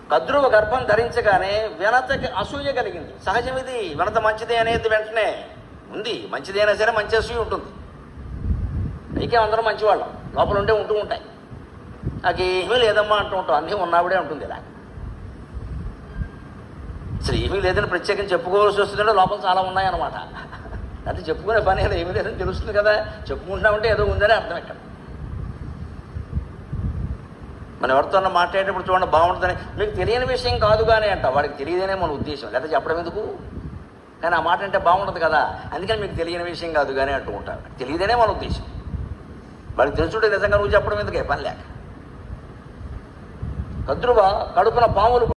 కద్రువ గర్భం ధరించగానే వినతకి అసూయ కలిగింది సహజం ఇది వినత మంచిదే అనేది వెంటనే ఉంది మంచిదే అయినా సరే మంచి అసూయ ఉంటుంది పైకే అందరం మంచివాళ్ళం లోపల ఉండే ఉంటూ ఉంటాయి నాకు ఏమీ లేదమ్మా అంటూ ఉంటాం అన్నీ ఉన్నావిడే ఉంటుంది ఇలా అసలు ఏమీ లేదని ప్రత్యేకంగా చెప్పుకోవాల్సి వస్తుందంటే లోపల చాలా ఉన్నాయన్నమాట అది చెప్పుకునే పని ఏదో ఏమీ లేదని తెలుస్తుంది కదా చెప్పుకుంటున్నామంటే ఏదో ఉందని అర్థం ఇక్కడ మనం ఎవరితో మాట్లాడేటప్పుడు చూడండి బాగుంటుందని మీకు తెలియని విషయం కాదు కానీ అంట వాడికి తెలియదనే మన ఉద్దేశం లేదా చెప్పడం ఎందుకు కానీ ఆ మాట అంటే బాగుంటుంది కదా అందుకని మీకు తెలియని విషయం కాదు కానీ అంటూ ఉంటారు తెలియదనే మన ఉద్దేశం వాడికి తెలుసుంటే నిజంగా నువ్వు చెప్పడం ఎందుకే పని లేక కద్రువ కడుపున పాములు